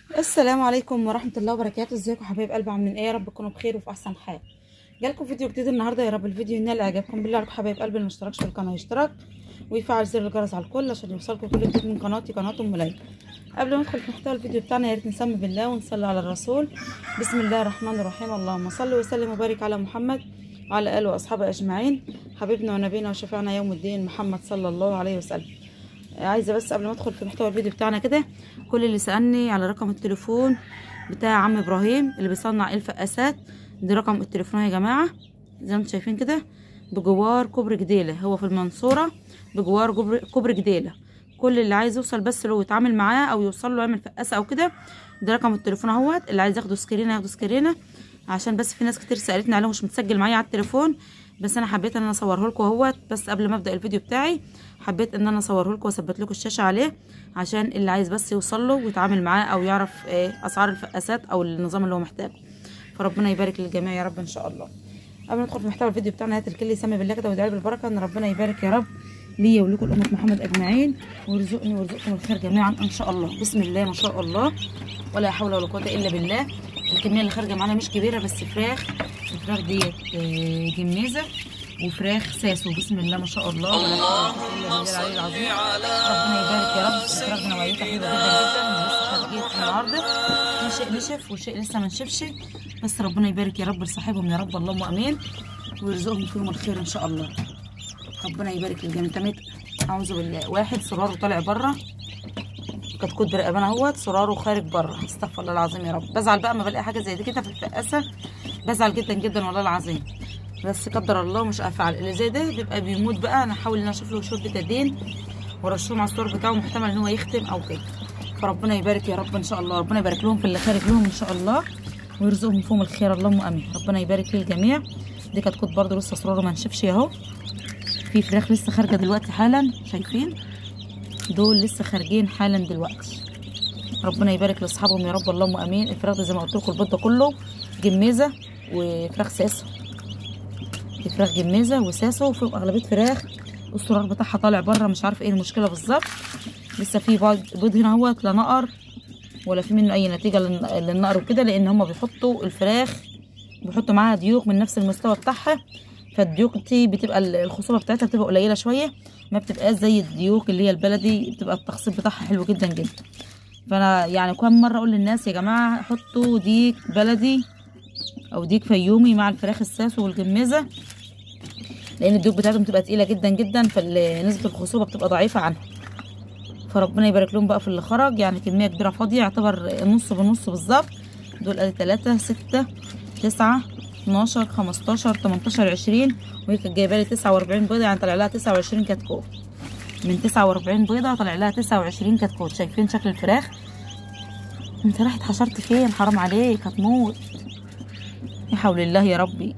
السلام عليكم ورحمة الله وبركاته ازيكم حبايب قلبي عاملين ايه يا رب تكونوا بخير وفي احسن حال جالكم فيديو جديد النهارده يا رب الفيديو ينال اعجابكم بالله عليكم حبايب قلبي اللي ما اشتركش في القناه يشترك ويفعل زر الجرس على الكل عشان يوصلكم كل جديد من قناتي قناه ام ليلى قبل ما ندخل في محتوى الفيديو بتاعنا يا ريت نسمي بالله ونصلي على الرسول بسم الله الرحمن الرحيم اللهم صل وسلم وبارك على محمد وعلى اله واصحابه اجمعين حبيبنا ونبينا وشفيعنا يوم الدين محمد صلى الله عليه وسلم عايزه بس قبل ما ادخل في محتوى الفيديو بتاعنا كده كل اللي سالني على رقم التليفون بتاع عم ابراهيم اللي بيصنع الفقاسات دي رقم التليفون يا جماعه زي ما انتم شايفين كده بجوار كوبري جديله هو في المنصوره بجوار كوبري كوبري جديله كل اللي عايز يوصل بس لو يتعامل معاه او يوصل له يعمل فقاسه او كده ده رقم التليفون اهوت اللي عايز ياخده سكرينه ياخده سكرينه عشان بس في ناس كتير سالتني عليه مش متسجل معايا على التليفون بس انا حبيت ان انا اصوره لكم اهوت بس قبل ما ابدا الفيديو بتاعي حبيت ان انا اصوره لكم واثبت لكم الشاشه عليه عشان اللي عايز بس يوصل له ويتعامل معاه او يعرف ايه اسعار الفقاسات او النظام اللي هو محتاجه فربنا يبارك للجميع يا رب ان شاء الله قبل ما ندخل في محتوى الفيديو بتاعنا هات الكل يسمي بالله كده ويدعي بالبركه ان ربنا يبارك يا رب ليا ولكم امه محمد اجمعين ويرزقني ويرزقكم الخير جميعا ان شاء الله بسم الله ما شاء الله ولا حول ولا قوه الا بالله الكميه اللي خارجه معانا مش كبيره بس فراخ الفراخ ديت جميزه وفراخ ساسو بسم الله ما شاء الله ولا حول ولا قوه الا بالله العلي العظيم ربنا يبارك يا رب الفراخ دي نوعيتها حلوه جدا جدا لسه خارجين النهارده في شيء نشف وشيء لسه ما نشفش بس ربنا يبارك يا رب لصاحبهم يا رب اللهم امين ويرزقهم فيهم الخير ان شاء الله ربنا يبارك للجميع تمت اعوذ بالله واحد سراره طالع بره كتكوت برقبان اهوت سراره خارج بره استغفر الله العظيم يا رب بزعل بقى ما بلاقي حاجه زي دي كده في الفقاسه بزعل جدا جدا والله العظيم بس قدر الله مش افعل اللي زي ده بيبقى بيموت بقى انا احاول ان انا اشوف له شرب بتدين وارشهم على الصور بتاعه محتمل ان هو يختم او كده فربنا يبارك يا رب ان شاء الله ربنا يبارك لهم في اللي خارج لهم ان شاء الله ويرزقهم فيهم الخير اللهم امين ربنا يبارك للجميع دي كتكوت برده لسه سراره ما نشفش اهو في فراخ لسه خارجه دلوقتي حالا شايفين دول لسه خارجين حالا دلوقتي ربنا يبارك لاصحابهم يا رب اللهم امين الفراخ زي ما قلت لكم البيض ده كله جميزه وفراخ ساسو دي فراخ جميزه وساسو وفيهم اغلبيه فراخ السرار بتاعها طالع بره مش عارفه ايه المشكله بالظبط لسه في بيض هنا اهوت لا نقر ولا في منه اي نتيجه للنقر وكده لان هما بيحطوا الفراخ بيحطوا معاها ديوك من نفس المستوى بتاعها فالديوك دي بتبقى الخصوبه بتاعتها بتبقى قليله شويه ما بتبقاش زي الديوك اللي هي البلدي بتبقى التخصيب بتاعها حلو جدا جدا فانا يعني كم مره اقول للناس يا جماعه حطوا ديك بلدي او ديك فيومي مع الفراخ الساسو والجميزه لان الديوك بتاعتهم بتبقى تقيله جدا جدا فنسبه الخصوبه بتبقى ضعيفه عنها فربنا يبارك لهم بقى في اللي خرج يعني كميه كبيره فاضيه يعتبر نص بنص بالظبط دول ادي 3 6 9 12 15 18 20 وهي كانت جايبه لي 49 بيضه يعني طلع لها 29 كتكوت من 49 بيضه طلع لها 29 كتكوت شايفين شكل الفراخ انت راحت حشرت فين حرام عليك هتموت يا حول الله يا ربي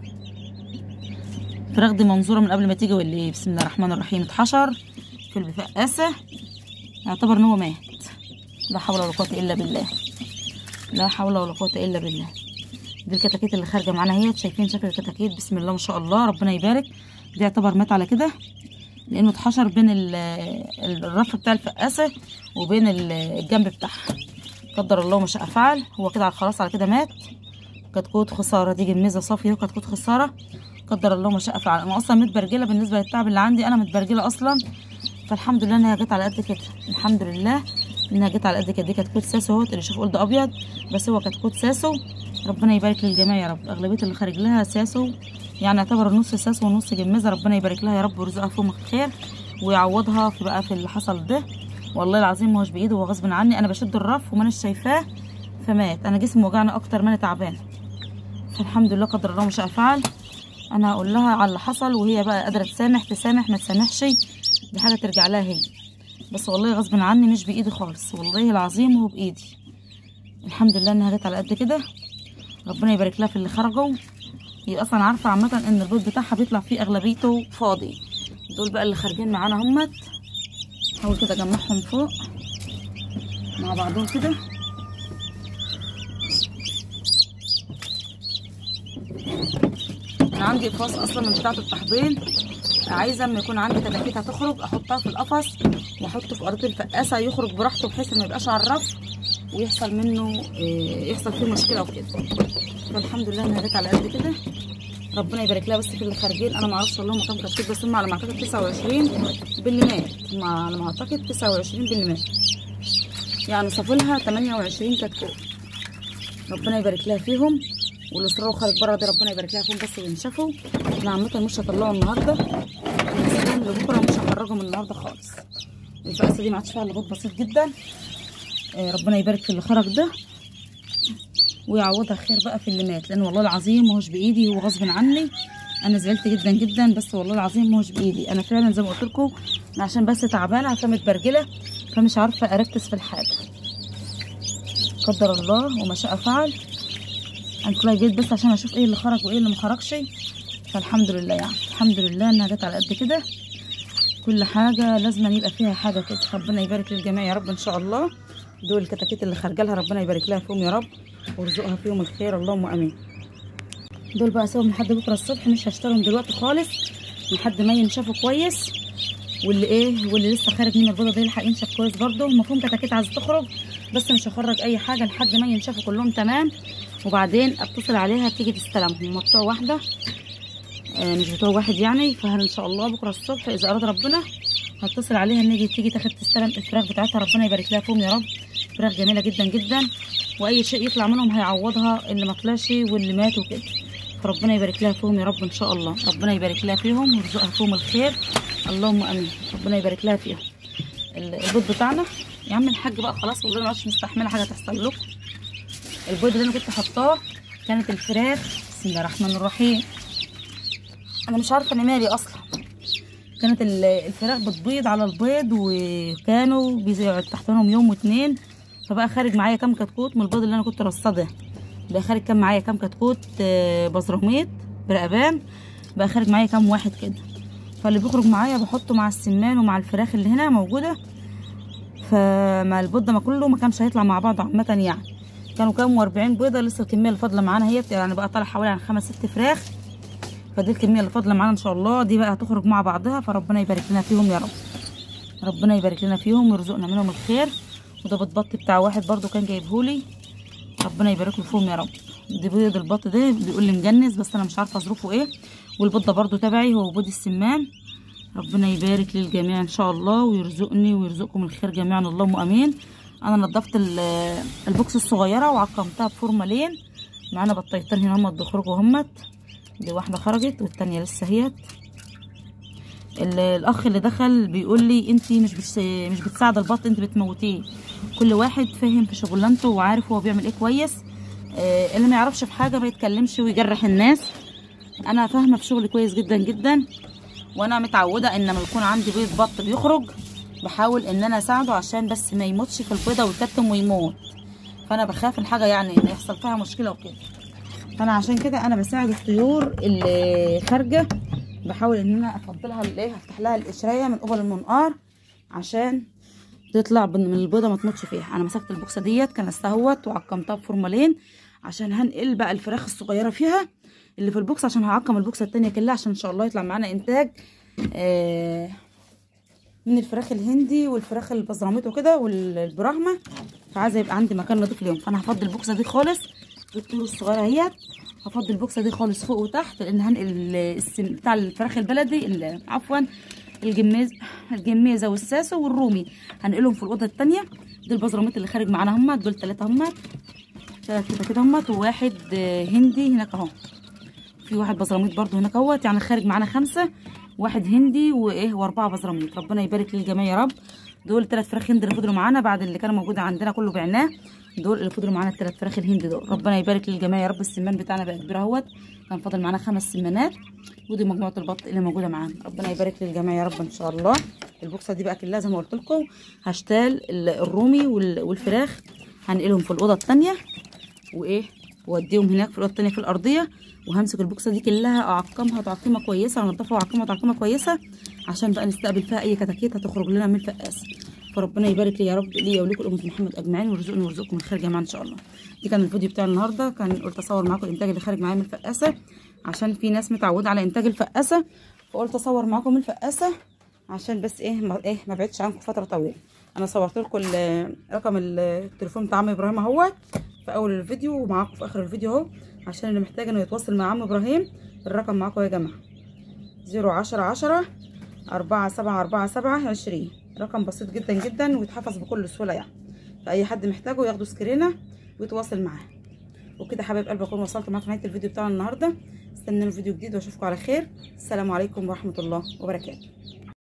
الفراخ دي منظوره من قبل ما تيجي ولا ايه بسم الله الرحمن الرحيم اتحشر في الفقاسه يعتبر ان هو مات لا حول ولا قوه الا بالله لا حول ولا قوه الا بالله دي الكتاكيت اللي خارجه معانا اهي شايفين شكل الكتاكيت بسم الله ما شاء الله ربنا يبارك دي يعتبر مات على كده لانه اتحشر بين الرف بتاع الفقاسه وبين الجنب بتاعها قدر الله ما شاء فعل هو كده خلاص على كده مات كتكوت خساره دي جميزه صافيه وكتكوت خساره قدر الله ما شاء فعل انا اصلا متبرجله بالنسبه للتعب اللي عندي انا متبرجله اصلا فالحمد لله انها جت على قد كده الحمد لله انها جت على قد كده دي كتكوت ساسو اهوت اللي شوف قلت ابيض بس هو كتكوت ساسو ربنا يبارك للجميع يا رب اغلبيه اللي خارج لها ساسو يعني يعتبر نص ساسو ونص جميزه ربنا يبارك لها يا رب ويرزقها فيهم الخير ويعوضها في بقى في اللي حصل ده والله العظيم ما هوش بايده هو غصب عني انا بشد الرف وما شايفاه فمات انا جسمي وجعني اكتر ما انا تعبانه فالحمد لله قدر الله ما شاء فعل انا هقول لها على اللي حصل وهي بقى قادره تسامح تسامح ما تسامحش دي حاجه ترجع لها هي بس والله غصب عني مش بايدي خالص والله العظيم هو بايدي الحمد لله انها جت على قد كده ربنا يبارك لها في اللي خرجوا هي اصلا عارفه عامه ان البيض بتاعها بيطلع فيه اغلبيته فاضي دول بقى اللي خارجين معانا همت حاول كده اجمعهم فوق مع بعضهم كده انا عندي اقفاص اصلا من بتاعه التحضير عايزه اما يكون عندي كتاكيت هتخرج احطها في القفص واحطه في ارض الفقاسه يخرج براحته بحيث ما يبقاش على الرف ويحصل منه إيه يحصل فيه مشكله وكده فالحمد لله انها جت على قد كده ربنا يبارك لها بس في اللي خارجين انا ما اعرفش والله هم كام كتكوت بس هم على ما اعتقد 29 باللي مات هم على ما اعتقد 29 باللي مات يعني صافوا لها 28 كتكوت ربنا يبارك لها فيهم واللي صروا خارج بره دي ربنا يبارك لها فيهم بس ينشفوا انا عامه مش هطلعه النهارده هنسيبهم لبكره ومش هخرجهم النهارده خالص الفقسه دي ما عادش فيها الا بيض بسيط جدا آه ربنا يبارك في اللي خرج ده ويعوضها خير بقى في اللي مات لان والله العظيم ماهوش بايدي هو غصب عني انا زعلت جدا جدا بس والله العظيم ماهوش بايدي انا فعلا زي ما قلت لكم عشان بس تعبانه عشان متبرجله فمش عارفه اركز في الحاجه قدر الله وما شاء فعل انا كلها جيت بس عشان اشوف ايه اللي خرج وايه اللي ما خرجش فالحمد لله يعني الحمد لله انها جت على قد كده كل حاجه لازم يبقى فيها حاجه كده ربنا يبارك للجميع يا رب ان شاء الله دول الكتاكيت اللي خارجه لها ربنا يبارك لها فيهم يا رب ويرزقها فيهم الخير اللهم امين دول بقى اسيبهم لحد بكره الصبح مش هشتريهم دلوقتي خالص لحد ما ينشفوا كويس واللي ايه واللي لسه خارج من البيضه دي يلحق ينشف كويس برده المفروض كتاكيت عايزه تخرج بس مش هخرج اي حاجه لحد ما ينشفوا كلهم تمام وبعدين اتصل عليها تيجي تستلمهم هم بتوع واحده آه مش بتوع واحد يعني فهل ان شاء الله بكره الصبح اذا اراد ربنا هتصل عليها ان يجي تيجي تاخد تستلم الفراخ بتاعتها ربنا يبارك لها فيهم يا رب فراخ جميله جدا جدا واي شيء يطلع منهم هيعوضها اللي ما طلعش واللي مات وكده فربنا يبارك لها فيهم يا رب ان شاء الله ربنا يبارك لها فيهم ويرزقها فيهم الخير اللهم امين ربنا يبارك لها فيهم البيض بتاعنا يا عم الحاج بقى خلاص والله ما عادش مستحمله حاجه تحصل لكم البيض اللي انا كنت حطاه كانت الفراخ بسم الله الرحمن الرحيم انا مش عارفه انا مالي اصلا كانت الفراخ بتبيض على البيض وكانوا بيزيعوا تحت منهم يوم واتنين فبقى خارج معايا كام كتكوت من البيض اللي انا كنت رصده بقى خارج كام معايا كام كتكوت بزراميط برقبان بقى خارج معايا كام واحد كده فاللي بيخرج معايا بحطه مع السمان ومع الفراخ اللي هنا موجوده فمع البيض ده ما كله ما كانش هيطلع مع بعض عامه يعني كانوا كام و40 بيضه لسه الكميه اللي فاضله معانا هي يعني بقى طالع حوالي عن خمس ست فراخ فدي الكميه اللي فاضله معانا ان شاء الله دي بقى هتخرج مع بعضها فربنا يبارك لنا فيهم يا رب ربنا يبارك لنا فيهم ويرزقنا منهم الخير وده بيض بتاع واحد برضو كان جايبهولي ربنا يبارك له فيهم يا رب دي بيض البط ده بيقول لي مجنس بس انا مش عارفه ظروفه ايه والبيض ده برضو تبعي هو بيض السمان ربنا يبارك للجميع ان شاء الله ويرزقني ويرزقكم الخير جميعا اللهم امين انا نضفت البوكس الصغيره وعقمتها بفورمالين معانا بطيتين هنا همت بيخرجوا همت دي واحده خرجت والتانيه لسه هيت الاخ اللي دخل بيقول لي انت مش بس مش بتساعد البط انت بتموتيه كل واحد فاهم في شغلانته وعارف هو بيعمل ايه كويس آه اللي ما يعرفش في حاجه ما يتكلمش ويجرح الناس انا فاهمه في شغلي كويس جدا جدا وانا متعوده ان لما يكون عندي بيض بط بيخرج بحاول ان انا اساعده عشان بس ما يموتش في البيضه ويكتم ويموت فانا بخاف الحاجه يعني ان يحصل فيها مشكله وكده فانا عشان كده انا بساعد الطيور اللي خارجه بحاول ان انا افضلها الايه افتح لها القشريه من قبل المنقار عشان تطلع من البيضه ما تموتش فيها انا مسكت البوكسه ديت كنستها اهوت وعقمتها بفورمالين عشان هنقل بقى الفراخ الصغيره فيها اللي في البوكس عشان هعقم البوكسه التانية كلها عشان ان شاء الله يطلع معانا انتاج آه من الفراخ الهندي والفراخ البزراميط وكده والبراهمه فعايزه يبقى عندي مكان نضيف ليهم فانا هفضي البوكسه دي خالص الطيور الصغيره اهيت هفضي البوكسه دي خالص فوق وتحت لان هنقل السم بتاع الفراخ البلدي عفوا الجميز الجميزه والساسو والرومي هنقلهم في الاوضه الثانيه دول البزراميط اللي خارج معانا هم دول ثلاثه هم ثلاثه كده كده هم وواحد هندي هناك اهو في واحد بزراميط برضو هناك اهوت يعني خارج معانا خمسه واحد هندي وايه واربعه بزراميط ربنا يبارك للجميع يا رب دول ثلاث فراخ هند اللي فضلوا معانا بعد اللي كانوا موجوده عندنا كله بعناه دول اللي فضلوا معانا الثلاث فراخ الهند دول ربنا يبارك للجميع يا رب السمان بتاعنا بقى كبير اهوت كان فاضل معانا خمس سمانات ودي مجموعه البط اللي موجوده معانا ربنا يبارك للجميع يا رب ان شاء الله البوكسه دي بقى كلها زي ما قلت لكم هشتال الرومي والفراخ هنقلهم في الاوضه الثانيه وايه واوديهم هناك في الاوضه الثانيه في الارضيه وهمسك البوكسه دي كلها اعقمها تعقيمه كويسه وانضفها واعقمها تعقيمه كويسه عشان بقى نستقبل فيها اي كتاكيت هتخرج لنا من الفقاس فربنا يبارك لي يا رب ليا ولكم امه محمد اجمعين ويرزقني ويرزقكم الخير جميعا ان شاء الله دي كان الفيديو بتاع النهارده كان قلت اصور معاكم الانتاج اللي خارج معايا من الفقاسه عشان في ناس متعوده على انتاج الفقاسه فقلت اصور معاكم الفقاسه عشان بس ايه ما ايه ما بعدش عنكم فتره طويله انا صورت لكم ال- رقم ال- التليفون بتاع عم ابراهيم اهوت في اول الفيديو ومعاكم في اخر الفيديو اهو عشان اللي محتاج انه يتواصل مع عم ابراهيم الرقم معاكم يا جماعه زيرو عشرة عشرة أربعة سبعة أربعة سبعة عشرين رقم بسيط جدا جدا ويتحفظ بكل سهولة يعني فأي حد محتاجه ياخدوا سكرينة ويتواصل معاه وكده حبايب قلبي اكون وصلت معاكم نهايه الفيديو بتاعنا النهارده استنوا فيديو جديد واشوفكم على خير السلام عليكم ورحمه الله وبركاته